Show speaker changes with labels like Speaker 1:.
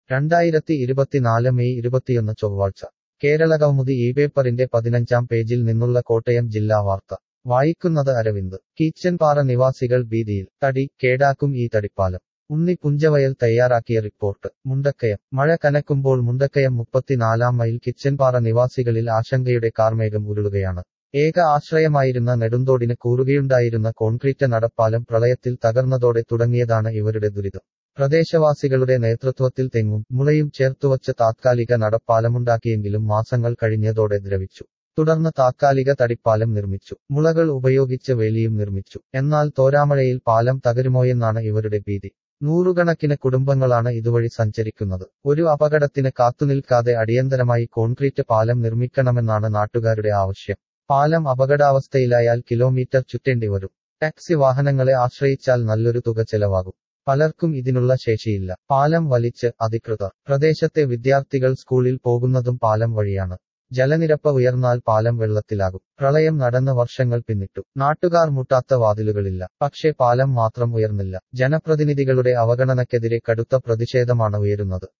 Speaker 1: രണ്ടായിരത്തി ഇരുപത്തിനാല് മെയ് ഇരുപത്തിയൊന്ന് ചൊവ്വാഴ്ച കേരള കൗമുദി ഈ പേപ്പറിന്റെ പതിനഞ്ചാം പേജിൽ നിന്നുള്ള കോട്ടയം ജില്ലാ വാർത്ത വായിക്കുന്നത് അരവിന്ദ് കീച്ചൻപാറ നിവാസികൾ ഭീതിയിൽ തടി കേടാക്കും ഈ തടിപ്പാലം ഉണ്ണി പുഞ്ചവയൽ തയ്യാറാക്കിയ റിപ്പോർട്ട് മുണ്ടക്കയം മഴ കനക്കുമ്പോൾ മുണ്ടക്കയം മുപ്പത്തിനാലാം മൈൽ കിച്ചൻപാറ നിവാസികളിൽ ആശങ്കയുടെ കാർമേഘം ഉരുളുകയാണ് ഏക ആശ്രയമായിരുന്ന നെടുന്തോടിന് കൂറുകയുണ്ടായിരുന്ന കോൺക്രീറ്റ് നടപ്പാലം പ്രളയത്തിൽ തകർന്നതോടെ തുടങ്ങിയതാണ് ഇവരുടെ ദുരിതം പ്രദേശവാസികളുടെ നേതൃത്വത്തിൽ തെങ്ങും മുളയും ചേർത്തുവച്ച് താത്കാലിക നടപ്പാലമുണ്ടാക്കിയെങ്കിലും മാസങ്ങൾ കഴിഞ്ഞതോടെ ദ്രവിച്ചു തുടർന്ന് താത്കാലിക തടിപ്പാലം നിർമ്മിച്ചു മുളകൾ ഉപയോഗിച്ച് വേലിയും നിർമ്മിച്ചു എന്നാൽ തോരാമഴയിൽ പാലം തകരുമോയെന്നാണ് ഇവരുടെ ഭീതി നൂറുകണക്കിന് കുടുംബങ്ങളാണ് ഇതുവഴി സഞ്ചരിക്കുന്നത് ഒരു അപകടത്തിന് കാത്തുനിൽക്കാതെ അടിയന്തരമായി കോൺക്രീറ്റ് പാലം നിർമ്മിക്കണമെന്നാണ് നാട്ടുകാരുടെ ആവശ്യം പാലം അപകടാവസ്ഥയിലായാൽ കിലോമീറ്റർ ചുറ്റേണ്ടി വരും ടാക്സി വാഹനങ്ങളെ ആശ്രയിച്ചാൽ നല്ലൊരു തുക ചെലവാകും പലർക്കും ഇതിനുള്ള ശേഷിയില്ല പാലം വലിച്ച് അധികൃതർ പ്രദേശത്തെ വിദ്യാർത്ഥികൾ സ്കൂളിൽ പോകുന്നതും പാലം വഴിയാണ് ജലനിരപ്പ് ഉയർന്നാൽ പാലം വെള്ളത്തിലാകും പ്രളയം നടന്ന് വർഷങ്ങൾ പിന്നിട്ടു നാട്ടുകാർ മുട്ടാത്ത വാതിലുകളില്ല പക്ഷേ പാലം മാത്രം ഉയർന്നില്ല ജനപ്രതിനിധികളുടെ അവഗണനയ്ക്കെതിരെ കടുത്ത പ്രതിഷേധമാണ് ഉയരുന്നത്